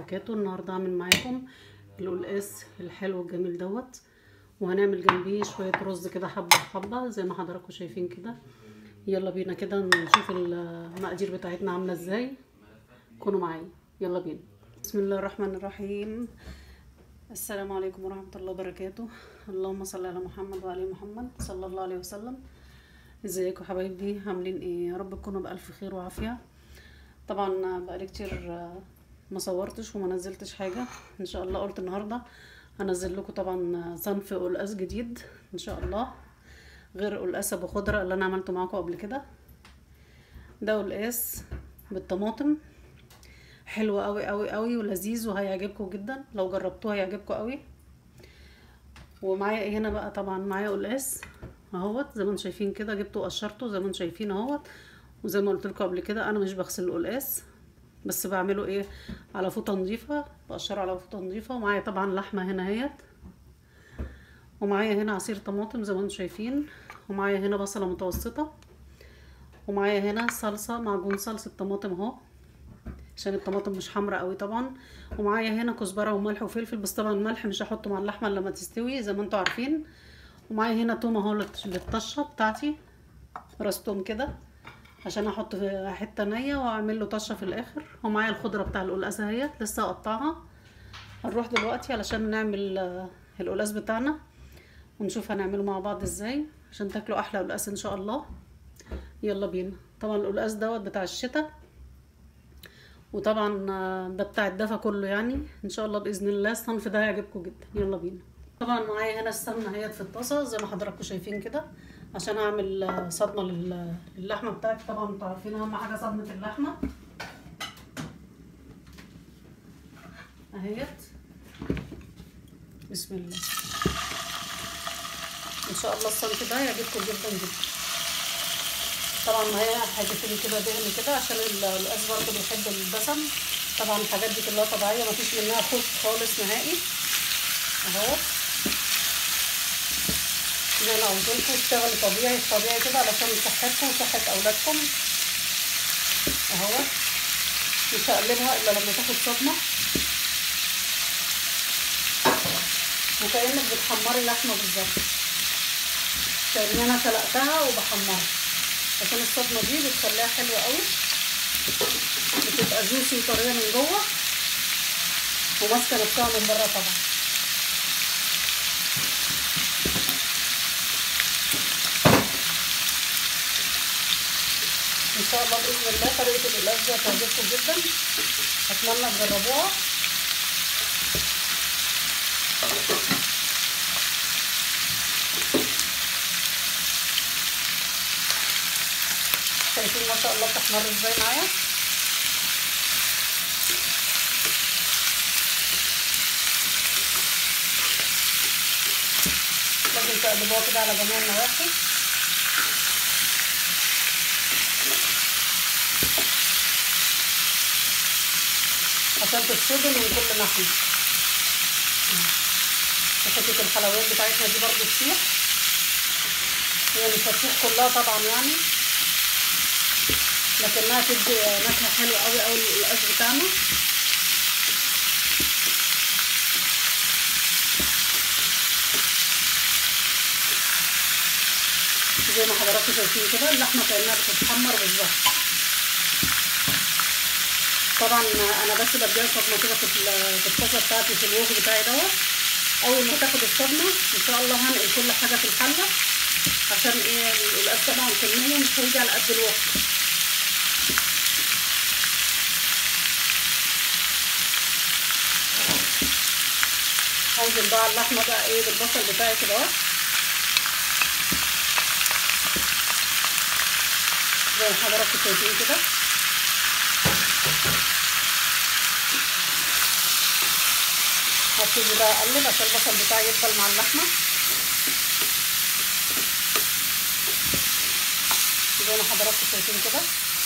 وبركاته النهارده هعمل معاكم القلقاس الحلو الجميل دوت وهنعمل جنبيه شويه رز كده حبه حبه زي ما حضراتكم شايفين كده يلا بينا كده نشوف المقادير بتاعتنا عامله ازاي كونوا معايا يلا بينا بسم الله الرحمن الرحيم السلام عليكم ورحمه الله وبركاته اللهم صل على محمد وعلى محمد صلى الله عليه وسلم ازيكم حبايبي عاملين ايه يا رب تكونوا بالف خير وعافيه طبعا بقالي كتير ما صورتش وما نزلتش حاجه ان شاء الله قلت النهارده هنزل لكم طبعا صنف قلقاس جديد ان شاء الله غير قلقاس ابو خضره اللي انا عملته معاكم قبل كده ده قلقاس بالطماطم حلو قوي قوي قوي ولذيذ وهيعجبكم جدا لو جربتوه هيعجبكم قوي ومعايا ايه هنا بقى طبعا معايا قلقاس اهوت زي ما انتم شايفين كده جبته وقشرته زي ما انتم شايفين اهوت وزي ما قلت لكم قبل كده انا مش بغسل القلقاس بس بعمله ايه على فوطه نظيفه بقشره على فوطه نظيفه ومعايا طبعا لحمه هنا اهيت ومعايا هنا عصير طماطم زي ما انتم شايفين ومعايا هنا بصله متوسطه ومعايا هنا صلصه معجون صلصه طماطم اهو عشان الطماطم مش حمراء قوي طبعا ومعايا هنا كزبره وملح وفلفل بس طبعا الملح مش هحطه مع اللحمه لما تستوي زي ما انتم عارفين ومعايا هنا توم اهو للطشه بتاعتي راس توم كده عشان احط في حته نيه واعمل له طشه في الاخر ومعايا الخضره بتاع القلقاس اهيت لسه اقطعها هنروح دلوقتي علشان نعمل القلقاس بتاعنا ونشوف هنعمله مع بعض ازاي عشان تاكلوا احلى قلقاس ان شاء الله يلا بينا طبعا القلقاس دوت بتاع الشتاء وطبعا ده بتاع الدفا كله يعني ان شاء الله باذن الله الصنف ده هيعجبكم جدا يلا بينا طبعا معايا هنا السمنه اهيت في الطاسه زي ما حضراتكم شايفين كده عشان اعمل صدمه للحمه بتاعتي طبعا انتوا عارفين اهم حاجه صدمه اللحمه اهيت بسم الله ان شاء الله الصنف ده يعجبكم جدا جدا طبعا معايا حاجتين كده دهن كده عشان القلقاس برضه بيحب الدسم طبعا الحاجات دي كلها طبيعيه مفيش منها خوف خالص نهائي اهو زي ما قلت لكم اشتغلوا طبيعي طبيعي كده علشان صحتكم وصحه اولادكم اهو مش هقلبها الا لما تاخد صدمه وكانك بتحمري لحمه بالظبط كأن انا سلقتها وبحمرها عشان الصدمه دي بتخليها حلوه قوي بتبقى جوسي وطريه من جوه وماسكه نفسها من بره طبعا ان شاء الله باذن الله طريقه القلقاس دي هتعجبكم جدا اتمنى تجربوها شايفين ما شاء الله بتحمر ازاي معايا لازم تقلبوها كده على جميع النواحي عشان تتصدم من كل ناحية حتة الحلويات بتاعتنا دي برضو تسيح هي مش هتسيح كلها طبعا يعني لكنها تدي نكهة حلوة قوي قوي للقلقاس بتاعنا زي ما حضراتكم شايفين كده اللحمة كأنها بتتحمر بالظبط طبعا انا بس بديها صدمه كده في الطاسه بتاعتي في الوجه بتاعي دوت اول ما تاخد الصدمه ان شاء الله هنقل كل حاجه في الحله عشان ايه القلقاس طبعا كميه مش هيجي على قد الوقت هنزل بقى اللحمه بقى ايه بالبصل بتاعي كده اهو زي ما حضراتكم شايفين كده هبتدي بقى اقلب عشان البصل بتاعي يفضل مع اللحمه زي ما حضراتكم شايفين كده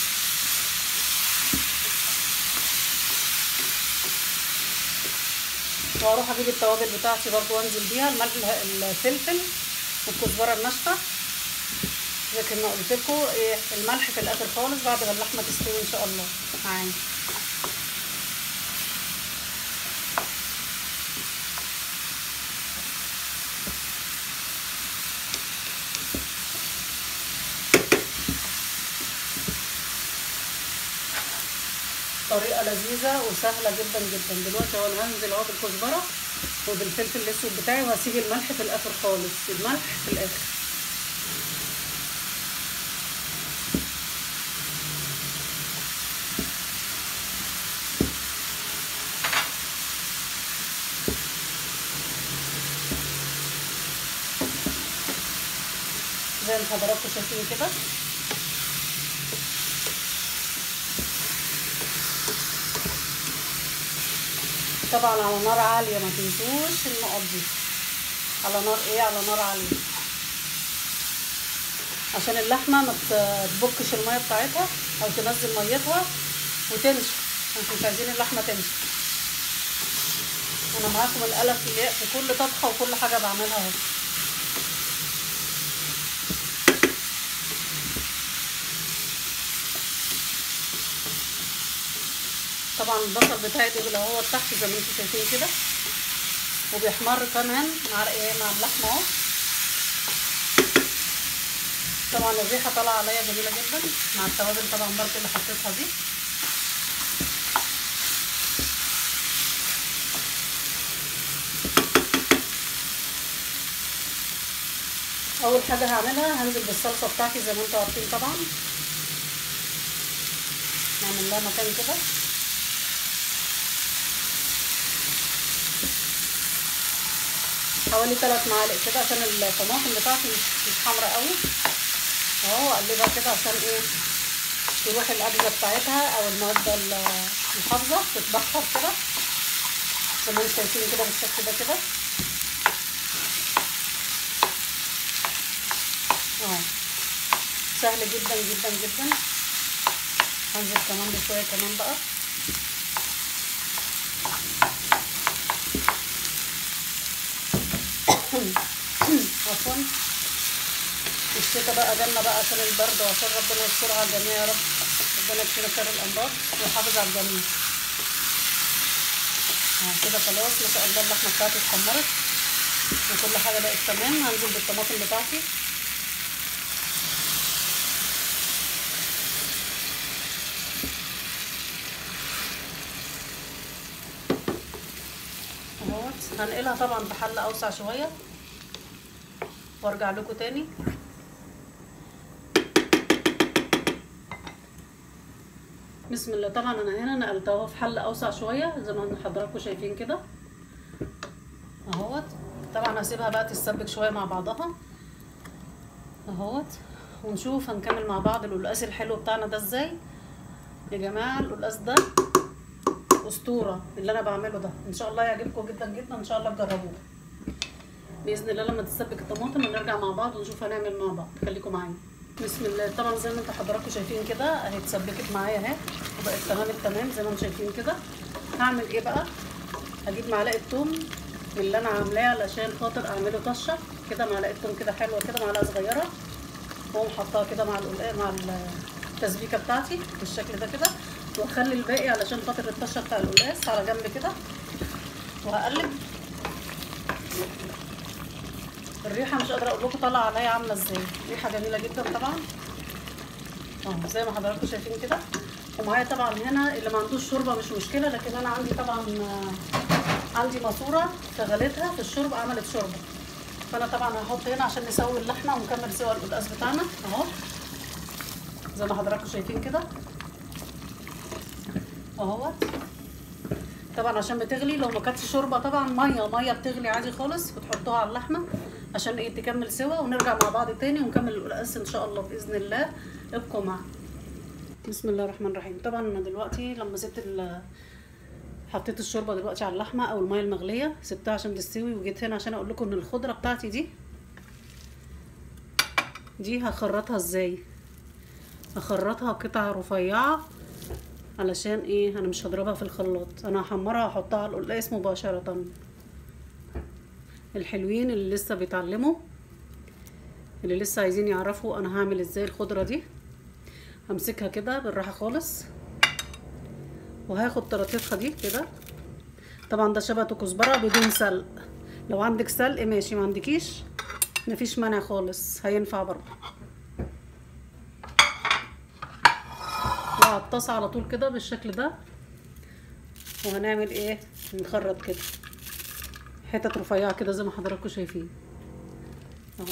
واروح اجيب التوابل بتاعتي برضو وانزل بيها الملح الفلفل والكزبره الناشفه لكن ما قلت لكم ايه الملح في الاخر خالص بعد ما اللحمه تستوي ان شاء الله معايا طريقه لذيذه وسهله جدا جدا دلوقتي اهو انا هنزل اهو بالكزبره وبالفلفل الاسود بتاعي وهسيب الملح في الاخر خالص الملح في الاخر زي ما حضراتكم شايفين كده طبعا على نار عاليه ما تنسوش النقط دي على نار ايه على نار عاليه عشان اللحمه ما تبكش الميه بتاعتها او تنزل ميتها وتنشف احنا مش عايزين اللحمه تنشف انا معاكم القلم في في كل طبخه وكل حاجه بعملها اهو طبعا البصل بتاعي بيغلى هو تحت زي ما انتم شايفين كده وبيحمر كمان مع ايه مع اللحمه اهو طبعا الريحه طالعه عليا جميله جدا مع التوابل طبعا برضه اللي حطيتها دي اول حاجه هعملها هنزل بالصلصه بتاعتي زي ما انتم عارفين طبعا نعمل لها مكان كده حوالي 3 معالق كده عشان الطماطم بتاعتي مش مش حمرا قوي اهو اقلبها كده عشان ايه تروح الاجزه بتاعتها او الماده المحافظه تتبخر كده زي ما انتم شايفين كده بالشكل ده كده اه سهل جدا جدا جدا هنزل كمان بشويه كمان بقى عفوا الشتا بقى جالنا بقى عشان البرد وعشان ربنا يستر على الجميع يا رب ربنا يكفينا شر الامراض ويحافظ على الجميع اه كده خلاص ما شاء الله اللحمه بتاعتي اتحمرت وكل حاجه بقت تمام هنزل بالطماطم بتاعتي اهوت هنقلها طبعا في حله اوسع شويه وارجع لكم تاني بسم الله طبعا انا هنا نقلتها في حله اوسع شويه زي ما حضراتكم شايفين كده اهوت طبعا هسيبها بقى تتسبك شويه مع بعضها اهوت ونشوف هنكمل مع بعض القلقاس الحلو بتاعنا ده ازاي يا جماعه القلقاس ده اسطوره اللي انا بعمله ده ان شاء الله يعجبكم جدا جدا ان شاء الله تجربوه باذن الله لما تتسبك الطماطم ونرجع مع بعض ونشوف هنعمل مع بعض خليكم معايا بسم الله طبعا زي ما انتم حضراتكم شايفين كده اهي اتسبكت معايا اهي وبقت تمام التمام زي ما انتم شايفين كده هعمل ايه بقى هجيب معلقه توم من اللي انا عاملاه علشان خاطر اعمله طشه كده معلقه توم كده حلوه كده معلقه صغيره واقوم حطاها كده مع مع التسبيكه بتاعتي بالشكل ده كده واخلي الباقي علشان خاطر الطشه بتاع القلقاس على جنب كده وهقلب الريحه مش قادره اقول لكم طالعه عليا عامله ازاي ريحه جميله جدا طبعا اهو زي ما حضراتكم شايفين كده ومعايا طبعا هنا اللي ما عندوش شوربه مش مشكله لكن انا عندي طبعا عندي ماسوره شغلتها في الشرب عملت شوربه فانا طبعا هحط هنا عشان نسوي اللحمه ونكمل سوا القلقاس بتاعنا اهو زي ما حضراتكم شايفين كده اهوت طبعا عشان بتغلي لو ما كانتش شوربه طبعا ميه ميه بتغلي عادي خالص بتحطوها على اللحمه عشان ايه تكمل سوا ونرجع مع بعض تاني ونكمل القلقاس ان شاء الله باذن الله ابقوا معنا بسم الله الرحمن الرحيم طبعا انا دلوقتي لما سبت ال حطيت الشوربه دلوقتي على اللحمه او الميه المغليه سبتها عشان تستوي وجيت هنا عشان اقول لكم ان الخضره بتاعتي دي دي هخرطها ازاي هخرطها قطع رفيعه علشان ايه انا مش هضربها في الخلاط انا هحمرها واحطها على القلقاس مباشره الحلوين اللي لسه بيتعلموا اللي لسه عايزين يعرفوا انا هعمل ازاي الخضره دي همسكها كده بالراحه خالص وهاخد طراطيفها دي كده طبعا ده شبت كزبره بدون سلق لو عندك سلق ماشي ما عندكيش مفيش مانع خالص هينفع برضه وعلى الطاسه على طول كده بالشكل ده وهنعمل ايه نخرط كده حتت رفيعه كده زي ما حضراتكم شايفين اهو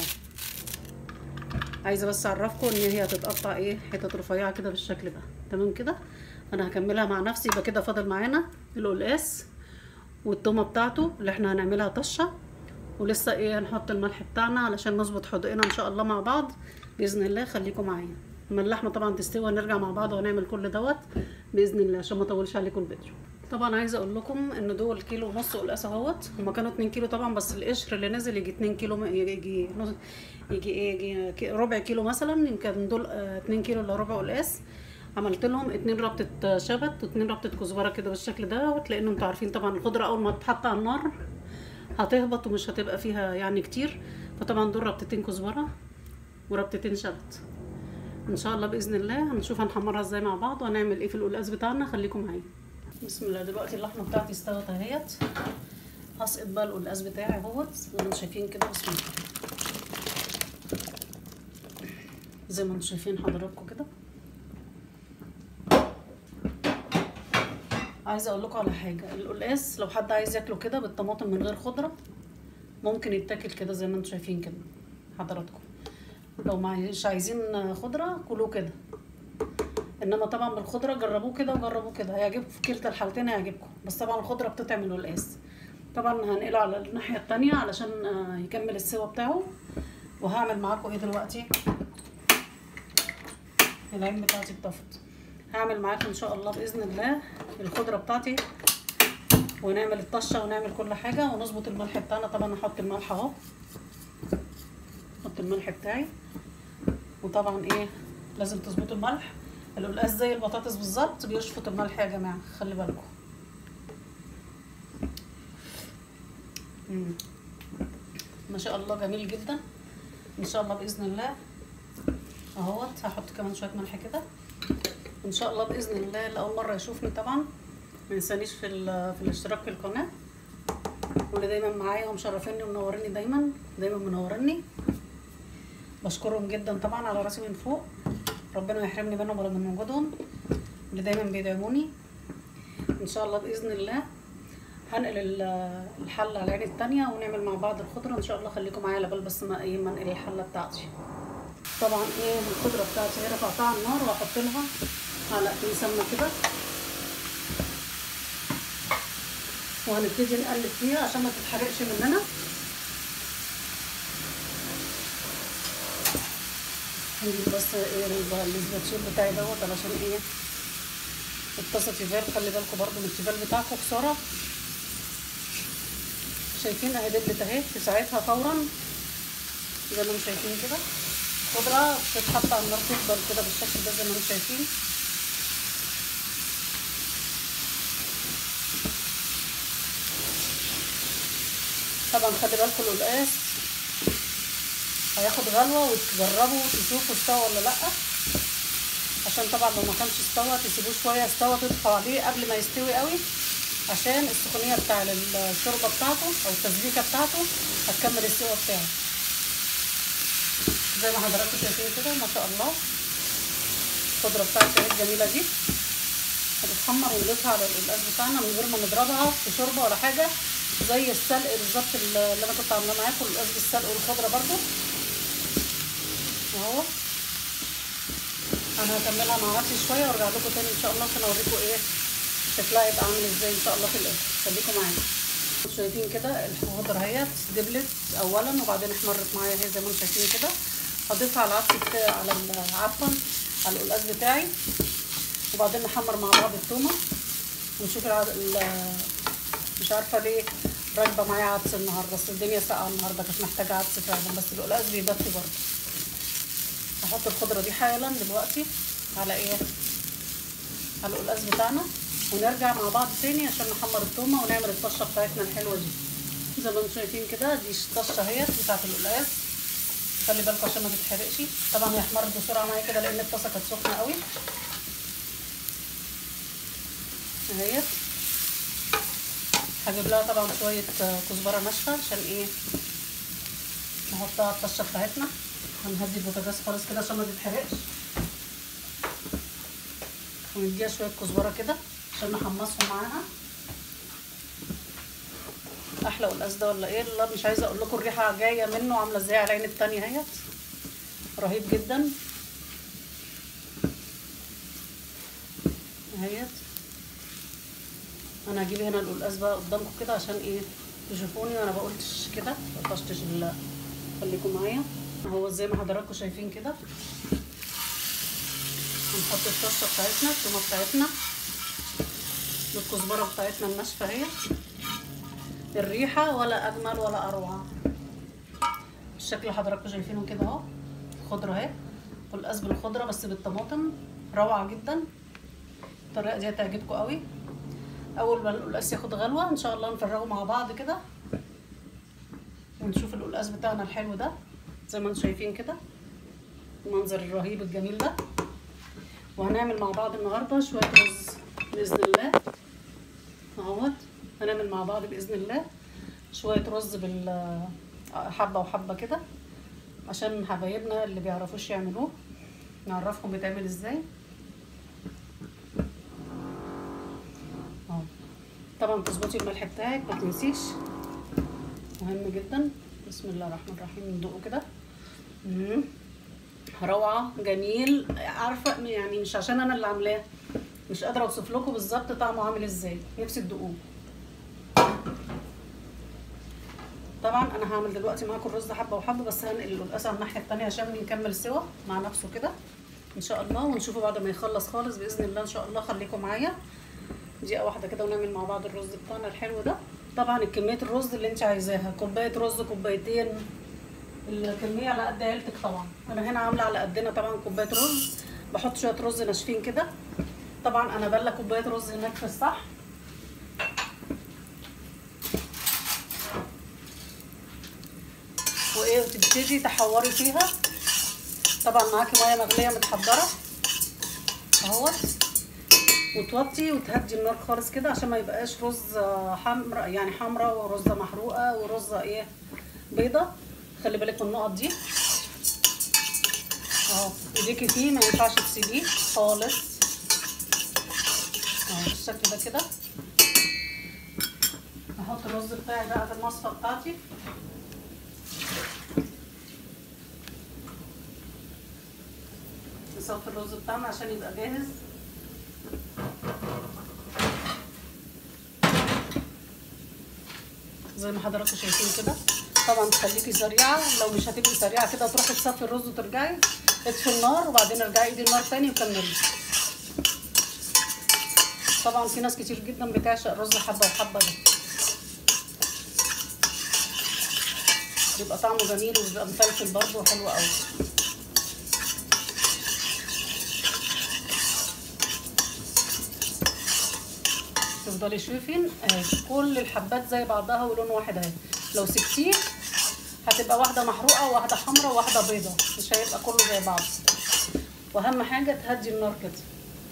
عايزه بس اعرفكم ان هي هتتقطع ايه حتت رفيعه كده بالشكل ده تمام كده انا هكملها مع نفسي يبقى كده فاضل معانا القلقاس والتومه بتاعته اللي احنا هنعملها طشه ولسه ايه هنحط الملح بتاعنا علشان نظبط حدقنا ان شاء الله مع بعض باذن الله خليكم معايا اما اللحمه طبعا تستوي نرجع مع بعض ونعمل كل دوت باذن الله عشان ما اطولش عليكم الفيديو طبعا عايزه اقول لكم ان دول كيلو ونص قلقاس اهوت هما كانوا 2 كيلو طبعا بس القشر اللي نزل يجي 2 كيلو يجي نص يجي ايه يجي ربع كيلو مثلا يمكن دول 2 كيلو الا ربع قلقاس عملت لهم اتنين ربطة شبت واتنين ربطة كزبرة كده بالشكل ده لان انتوا عارفين طبعا الخضرة اول ما تتحط على النار هتهبط ومش هتبقى فيها يعني كتير فطبعا دول ربطتين كزبرة وربطتين شبت ان شاء الله باذن الله هنشوف هنحمرها ازاي مع بعض وهنعمل ايه في القلقاس بتاعنا خليكم معايا بسم الله دلوقتي اللحمه بتاعتي استوت اهيت هسقط بقى القلقاس بتاعي اهوت زي ما انتم شايفين كده بسم الله زي ما انتم شايفين حضراتكم كده عايزه اقول لكم على حاجه القلقاس لو حد عايز ياكله كده بالطماطم من غير خضره ممكن يتاكل كده زي ما انتم شايفين كده حضراتكم لو مش عايزين خضره كلوه كده انما طبعا بالخضره جربوه كده وجربوه كده هيعجبكم في كلتا الحالتين هيعجبكم بس طبعا الخضره بتطعم القلقاس طبعا هنقله على الناحيه التانية علشان يكمل السوا بتاعه وهعمل معاكم ايه دلوقتي العين بتاعتي اتطفت هعمل معاكم ان شاء الله باذن الله الخضره بتاعتي ونعمل الطشه ونعمل كل حاجه ونظبط الملح بتاعنا طبعا هحط الملح اهو احط الملح بتاعي وطبعا ايه لازم تظبطوا الملح القلقاس زي البطاطس بالظبط بيشفط الملح يا جماعه خلي بالكم ما شاء الله جميل جدا ان شاء الله باذن الله اهوت هحط كمان شويه ملح كده ان شاء الله باذن الله لاول مره يشوفني طبعا ما ينسانيش في في الاشتراك في القناه واللي دايما معايا ومشرفيني ومنوريني دايما دايما منوريني بشكرهم جدا طبعا على راسي من فوق ربنا ما يحرمني منهم ولا من وجودهم اللي دايما بيدعموني ان شاء الله باذن الله هنقل الحله على العين التانية ونعمل مع بعض الخضره ان شاء الله خليكم معايا لبال بس ما ايه ما انقل الحله بتاعتي طبعا ايه الخضره بتاعتي هي رفعتها على النار واحط لها معلقتين سمنه كده وهنبتدي نقلب فيها عشان ما تتحرقش مننا هنجيب بس ايه الاسباتشيل بتاعي دوت علشان ايه الطاسه تيفال خلي بالكم برضو من التيفال بتاعكم بسرعه شايفين اهي دبلت اهي في ساعتها فورا زي ما انتم شايفين كده خضره بتتحط على النار تفضل كده بالشكل ده زي ما انتم شايفين طبعا خلي بالكم القلقاس هياخد غلوه وتجربوا وتشوفوا استوى ولا لا عشان طبعا لو ما كانش استوى تسيبوه شويه استوى تدفعوا عليه قبل ما يستوي قوي عشان السخونيه بتاع الشوربه بتاعته او التسبيكه بتاعته هتكمل السوا بتاعه زي ما حضراتكم شايفين كده ما شاء الله الخضره بتاعتي الجميله دي هتتحمر ونضيفها على القلقاس بتاعنا من غير ما نضربها في شوربه ولا حاجه زي السلق بالظبط اللي انا كنت عاملاه معاكم القلقاس بالسلق والخضره برضو اهو انا هكملها مع نفسي شويه وارجع لكم تاني ان شاء الله عشان اوريكم ايه شكلها يبقى عامل ازاي ان شاء الله في الاخر خليكم معايا شايفين كده الخضره اهيت دبلت اولا وبعدين احمرت معايا اهي زي ما انتم شايفين كده هضيفها على العدس بتاعي على عفوا على القلقاس بتاعي وبعدين نحمر مع بعض التومه ونشوف العد... مش عارفه ليه راكبه معايا عدس النهارده بس الدنيا ساقعه النهارده كانت محتاجه عدس فعلا بس القلقاس بيدفي برضه هحط الخضره دي حالا دلوقتي على ايه على القلقاس بتاعنا ونرجع مع بعض تاني عشان نحمر التومه ونعمل الطشه بتاعتنا الحلوه دي زي ما انتم شايفين كده دي الطشه اهيت بتاعت القلقاس خلي بالكم عشان ما تتحرقش طبعا هي احمرت بسرعه معايا كده لان الطاسه كانت سخنه قوي اهيت هجيب لها طبعا شويه كزبره ناشفه عشان ايه نحطها على الطشه بتاعتنا هنهدي البوتاجاز خالص كده عشان ما تتحرقش ونديها شويه كزبره كده عشان نحمصهم معاها احلى قلقاس ده ولا ايه لا مش عايزه اقول لكم الريحه جايه منه عامله ازاي على العين التانية اهيت رهيب جدا اهيت انا هجيب هنا القلقاس بقى قدامكم كده عشان ايه تشوفوني وانا بقولش كده مطشتش ال خليكم معايا اهو زي ما حضراتكم شايفين كده هنحط الطشه بتاعتنا التومه بتاعتنا الكزبره بتاعتنا الناشفه اهي الريحه ولا اجمل ولا اروع الشكل اللي حضراتكم شايفينه كده اهو خضره اهي قلقاس بالخضره بس بالطماطم روعه جدا الطريقه دي هتعجبكم قوي اول ما القلقاس ياخد غلوه ان شاء الله نفرغه مع بعض كده ونشوف القلقاس بتاعنا الحلو ده زي ما انتم شايفين كده المنظر الرهيب الجميل ده وهنعمل مع بعض النهارده شويه رز باذن الله اهوت هنعمل مع بعض باذن الله شويه رز بال حبه وحبه كده عشان حبايبنا اللي بيعرفوش يعملوه نعرفكم بيتعمل ازاي اهو طبعا تظبطي الملح بتاعك ما تنسيش مهم جدا بسم الله الرحمن الرحيم ندوقه كده مم. روعه جميل عارفه يعني مش عشان انا اللي عاملاه مش قادره اوصف لكم بالظبط طعمه عامل ازاي نفسي تدوقوه طبعا انا هعمل دلوقتي معاكم الرز حبه وحبه بس هنقل القلقاس على الناحيه التانية عشان نكمل سوا مع نفسه كده ان شاء الله ونشوفه بعد ما يخلص خالص باذن الله ان شاء الله خليكم معايا دقيقه واحده كده ونعمل مع بعض الرز بتاعنا الحلو ده طبعا كميه الرز اللي انت عايزاها كوبايه رز كوبايتين الكميه على قد عيلتك طبعا انا هنا عامله على قدنا طبعا كوبايه رز بحط شويه رز ناشفين كده طبعا انا بله كوبايه رز هناك في الصح وايه وتبتدي تحوري فيها طبعا معاكي ميه مغليه متحضره اهوت وتوطي وتهدي النار خالص كده عشان ما يبقاش رز حمرا يعني حمرا ورزه محروقه ورزه ايه بيضه خلي بالك من النقط دي اهو ايديكي فيه ما ينفعش تسيبيه خالص اهو بالشكل ده كده هحط الرز بتاعي بقى في المصفى بتاعتي نصفي الرز بتاعنا عشان يبقى جاهز زي ما حضراتكم شايفين كده طبعا تخليكي سريعه لو مش هتبقي سريعه كده تروحي تصفي الرز وترجعي اطفي النار وبعدين ارجعي ايدي النار تاني وكملي طبعا في ناس كتير جدا بتعشق رز حبه وحبه ده بيبقى طعمه جميل وبيبقى مفلفل برضه وحلو قوي تفضلي شوفين اهي كل الحبات زي بعضها ولون واحد اهي لو سبتيه هتبقى واحده محروقه وواحده حمراء وواحده بيضه مش هيبقى كله زي بعض واهم حاجه تهدي النار كده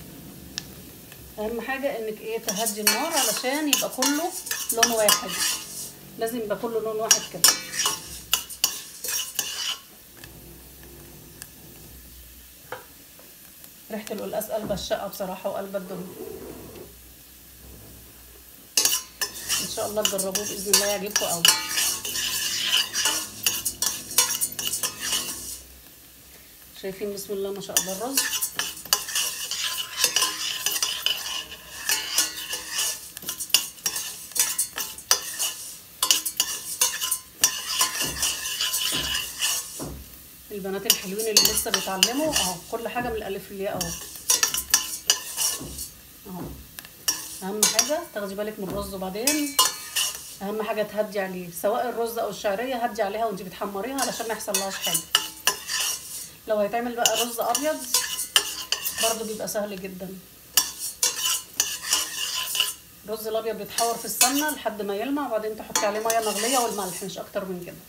اهم حاجه انك ايه تهدي النار علشان يبقى كله لون واحد لازم يبقى كله لون واحد كده ريحه القلقاس قلبه الشقه بصراحه وقلبه الدنيا ان شاء الله تجربوه باذن الله يعجبكم قوي شايفين بسم الله ما شاء الله الرز البنات الحلوين اللي لسه بيتعلموا اهو كل حاجه من الالف للياء اهو اهو اهم حاجه تاخدي بالك من الرز وبعدين اهم حاجه تهدي عليه سواء الرز او الشعريه هدي عليها وانت بتحمريها علشان ما يحصلهاش حاجه لو هيتعمل بقى رز ابيض برضو بيبقى سهل جدا الرز الابيض بيتحور في السمنه لحد ما يلمع وبعدين تحطي عليه ميه مغليه والملح مش اكتر من كده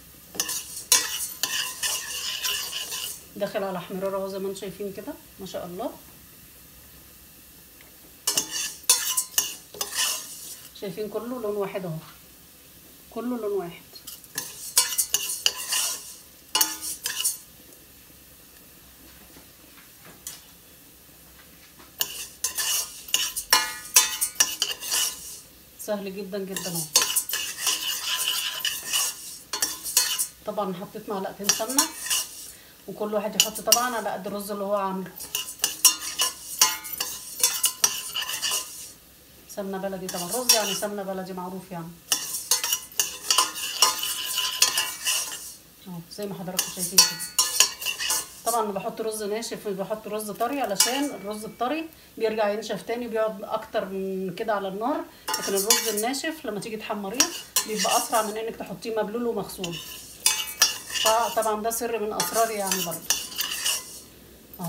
داخل على احمرار اهو زي ما انتم شايفين كده ما شاء الله شايفين كله لون واحد اهو كله لون واحد سهل جدا جدا اهو طبعا حطيت معلقتين سمنه وكل واحد يحط طبعا على قد الرز اللي هو عامله سمنه بلدي طبعا رز يعني سمنه بلدي معروف يعني اهو زي ما حضراتكم شايفين كده طبعا انا بحط رز ناشف مش بحط رز طري علشان الرز الطري بيرجع ينشف تاني بيقعد اكتر من كده على النار لكن الرز الناشف لما تيجي تحمريه بيبقى اسرع من انك تحطيه مبلول ومغسول فطبعا ده سر من اسراري يعني برضو اهو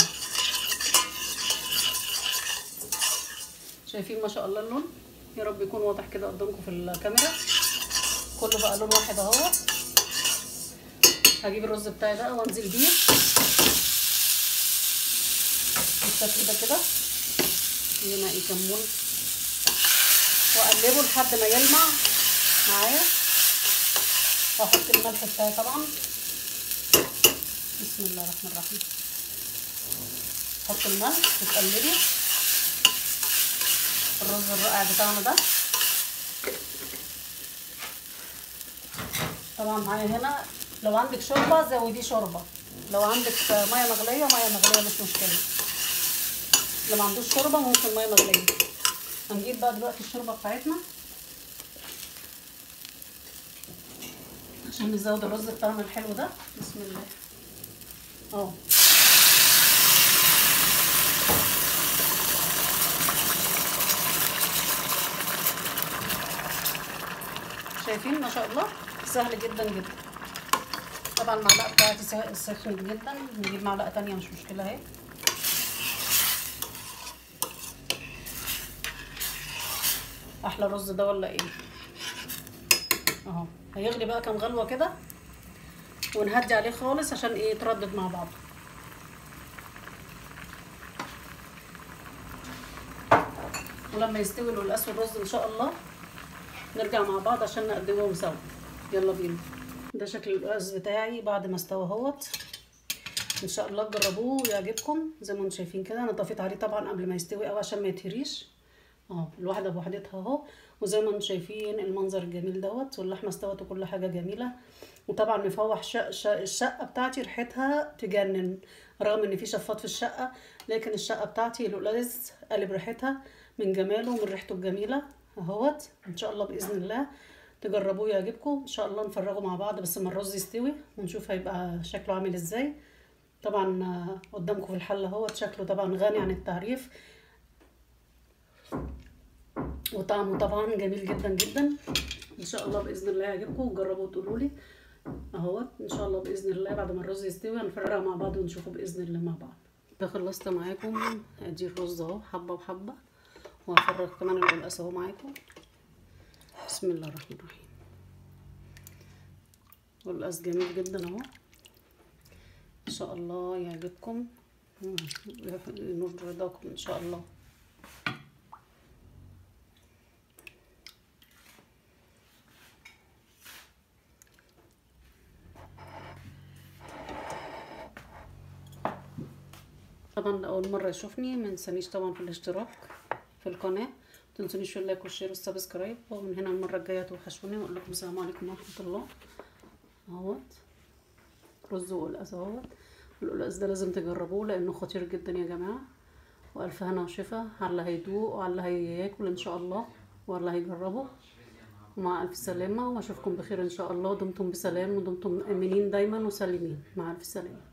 شايفين ما شاء الله اللون يا رب يكون واضح كده قدامكم في الكاميرا كله بقى لون واحد اهو هجيب الرز بتاعي بقى وانزل بيه بالشكل ده كده هنا ايه كمون واقلبه لحد ما يلمع معايا واحط الملح بتاعي طبعا بسم الله الرحمن الرحيم احط الملح وتقلبي الرز الرائع بتاعنا ده طبعا معايا هنا لو عندك شوربه زودي شوربه لو عندك ميه مغليه ميه مغليه مش مشكله اللي ما عندوش شوربه ممكن ميه مغليه هنجيب بقى دلوقتي الشوربه بتاعتنا عشان نزود الرز بتاعنا الحلو ده بسم الله اهو شايفين ما شاء الله سهل جدا جدا طبعا المعلقه بتاعتي سخنت جدا نجيب معلقه تانية مش مشكله اهي احلى رز ده ولا ايه اهو هيغلي بقى كام غلوه كده ونهدي عليه خالص عشان ايه يتردد مع بعض ولما يستوي القلقاس والرز ان شاء الله نرجع مع بعض عشان نقدمهم سوا يلا بينا ده شكل القلقاس بتاعي بعد ما استوى اهوت ان شاء الله تجربوه ويعجبكم زي ما انتم شايفين كده انا طفيت عليه طبعا قبل ما يستوي قوي عشان ما يتهريش اهو الواحده بوحدتها اهو وزي ما انتم شايفين المنظر الجميل دوت واللحمه استوت وكل حاجه جميله وطبعا مفوح شق شق الشقه بتاعتي ريحتها تجنن رغم ان في شفاط في الشقه لكن الشقه بتاعتي القلاز قلب ريحتها من جماله ومن ريحته الجميله اهوت ان شاء الله باذن الله تجربوه يعجبكم ان شاء الله نفرغه مع بعض بس لما الرز يستوي ونشوف هيبقى شكله عامل ازاي طبعا قدامكم في الحله اهوت شكله طبعا غني عن التعريف وطعمه طبعا جميل جدا جدا ان شاء الله باذن الله يعجبكم وجربوا وتقولوا لي اهوت ان شاء الله باذن الله بعد ما الرز يستوي هنفرقها مع بعض ونشوفه باذن الله مع بعض ده خلصت معاكم ادي الرز اهو حبه وحبه وهفرغ كمان القلقاس اهو معاكم بسم الله الرحمن الرحيم قلقاس جميل جدا اهو ان شاء الله يعجبكم ينور رضاكم ان شاء الله طبعا اول مره يشوفني ما تنسانيش طبعا في الاشتراك في القناه ما تنسونيش في اللايك والشير والسبسكرايب ومن هنا المره الجايه توحشوني واقول لكم السلام عليكم ورحمه الله اهوت رز وقلقاس اهوت القلقاس ده لازم تجربوه لانه خطير جدا يا جماعه والف هنا وشفا على اللي هيدوق وعلى اللي هياكل ان شاء الله وعلى اللي هيجربه ومع الف سلامه واشوفكم بخير ان شاء الله دمتم بسلام ودمتم امنين دايما وسالمين مع الف سلامه